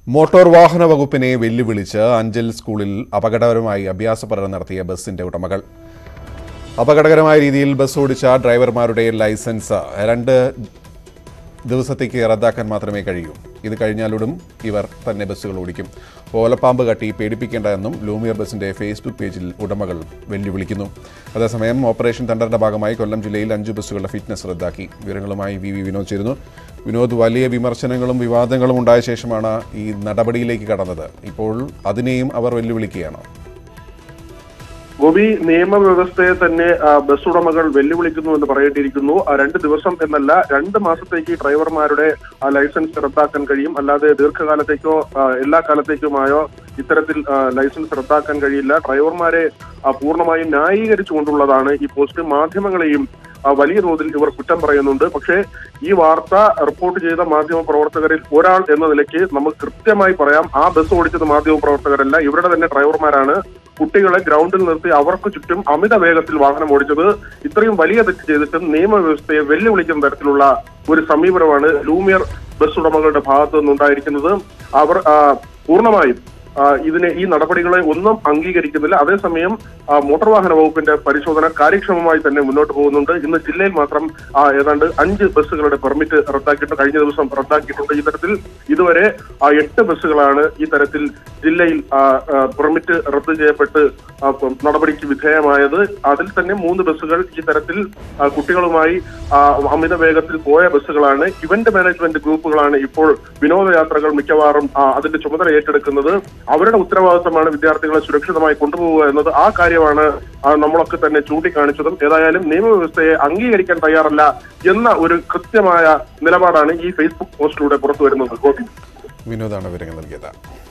motor വാഹന വകുപ്പിനെ വെല്ലുവിളിച്ച് അഞ്ചൽ സ്കൂളിൽ അപകടകരമായി അഭ്യാസ പഠനം നടത്തിയ ബസിന്റെ ഉടമകൾ അപകടകരമായ രീതിയിൽ ബസ് ഓടിച്ച ഡ്രൈവർമാരുടെ ലൈസൻസ് രണ്ട് ദിവസത്തേക്ക് റദ്ദാക്കാൻ മാത്രമേ കഴിയൂ ഇത് കഴിഞ്ഞാലുടൻ ഇവർ തന്നെ ബസ്സുകൾ ഓടിക്കും ഓലപ്പാമ്പ് കട്ടി പേടിപ്പിക്കേണ്ട എന്നും ലൂമിയർ ബസിന്റെ ഫേസ്ബുക്ക് പേജിൽ ഉടമകൾ വെല്ലുവിളിക്കുന്നു അതേസമയം ഓപ്പറേഷൻ തണ്ടറിന്റെ ഭാഗമായി കൊല്ലം ജില്ലയിൽ അഞ്ച് ബസ്സുകളുടെ ഫിറ്റ്നസ് റദ്ദാക്കി വിവരങ്ങളുമായി വി വി വിനോദ് ചേരുന്നു വിനോദ് വലിയ വിമർശനങ്ങളും വിവാദങ്ങളും ഉണ്ടായ ശേഷമാണ് ഈ നടപടിയിലേക്ക് കടന്നത് ഇപ്പോൾ അതിനെയും അവർ വെല്ലുവിളിക്കുകയാണ് ഗോപി നിയമവ്യവസ്ഥയെ തന്നെ ആ, ബസ് ഉടമകൾ വെല്ലുവിളിക്കുന്നു എന്ന് പറയേണ്ടിയിരിക്കുന്നു ആ, രണ്ട് ദിവസം എന്നല്ല രണ്ട് മാസത്തേക്ക് ഡ്രൈവർമാരുടെ ആ, ലൈസൻസ് റദ്ദാക്കാൻ കഴിയും അല്ലാതെ ദീർഘകാലത്തേക്കോ ആ, എല്ലാ കാലത്തേക്കുമായോ ഇത്തരത്തിൽ ആ, ലൈസൻസ് റദ്ദാക്കാൻ കഴിയില്ല ഡ്രൈവർമാരെ ആ, പൂർണ്ണമായും ന്യായീകരിച്ചുകൊണ്ടുള്ളതാണ് ഈ പോസ്റ്റ് മാധ്യമങ്ങളെയും ആ, വലിയ തോതിൽ ഇവർ കുറ്റം പറയുന്നുണ്ട് പക്ഷേ ഈ വാർത്ത റിപ്പോർട്ട് ചെയ്ത മാധ്യമ പ്രവർത്തകരിൽ ഒരാൾ എന്ന നിലയ്ക്ക് നമുക്ക് കൃത്യമായി പറയാം ആ ബസ് ഓടിച്ചത് മാധ്യമ പ്രവർത്തകരല്ല ഇവരുടെ തന്നെ ഡ്രൈവർമാരാണ് കുട്ടികളെ ഗ്രൗണ്ടിൽ നിർത്തി അവർക്ക് ചുറ്റും അമിത വേഗത്തിൽ വാഹനം ഓടിച്ചത് ഇത്രയും വലിയ തെറ്റ് ചെയ്തിട്ടും നിയമവ്യവസ്ഥയെ വെല്ലുവിളിക്കുന്ന തരത്തിലുള്ള ഒരു സമീപനമാണ് ലൂമിയർ ബസ് ഉടമകളുടെ ഭാഗത്തു നിന്നുണ്ടായിരിക്കുന്നത് അവർ ആ, പൂർണ്ണമായും ആ, ഇതിനെ ഈ നടപടികളെ ഒന്നും അംഗീകരിക്കുന്നില്ല അതേസമയം ആ, മോട്ടോർ വാഹന വകുപ്പിന്റെ പരിശോധന കാര്യക്ഷമമായി തന്നെ മുന്നോട്ട് പോകുന്നുണ്ട് ഇന്ന് ജില്ലയിൽ മാത്രം ആ, ഏതാണ്ട് അഞ്ച് ബസ്സുകളുടെ പെർമിറ്റ് റദ്ദാക്കിയിട്ട് കഴിഞ്ഞ ദിവസം റദ്ദാക്കിയിട്ടുണ്ട് ഈ തരത്തിൽ ഇതുവരെ ആ, എട്ട് ബസ്സുകളാണ് ഈ തരത്തിൽ ജില്ലയിൽ ആ, ആ, പെർമിറ്റ് റദ്ദ് ചെയ്യപ്പെട്ട് ആ, പ- നടപടിക്ക് വിധേയമായത് അതിൽ തന്നെ മൂന്ന് ബസ്സുകൾ ഈ തരത്തിൽ ആ, കുട്ടികളുമായി ആ, അമിത വേഗത്തിൽ പോയ ബസ്സുകളാണ് ഇവന്റ് മാനേജ്മെന്റ് ഗ്രൂപ്പുകളാണ് ഇപ്പോൾ വിനോദയാത്രകൾ മിക്കവാറും ആ, അതിന്റെ ചുമതല ഏറ്റെടുക്കുന്നത് അവരുടെ ഉത്തരവാദിത്തമാണ് വിദ്യാർത്ഥികളെ സുരക്ഷിതമായി കൊണ്ടുപോവുക എന്നത് ആ കാര്യമാണ് ആ, നമ്മളൊക്കെ തന്നെ ചൂണ്ടിക്കാണിച്ചതും ഏതായാലും നിയമവ്യവസ്ഥയെ അംഗീകരിക്കാൻ തയ്യാറല്ല എന്ന ഒരു കൃത്യമായ നിലപാടാണ് ഈ ഫേസ്ബുക്ക് പോസ്റ്റിലൂടെ പുറത്തു വരുന്നത് ഗോപി വിനോദാണ് വിവരങ്ങൾ നൽകിയത്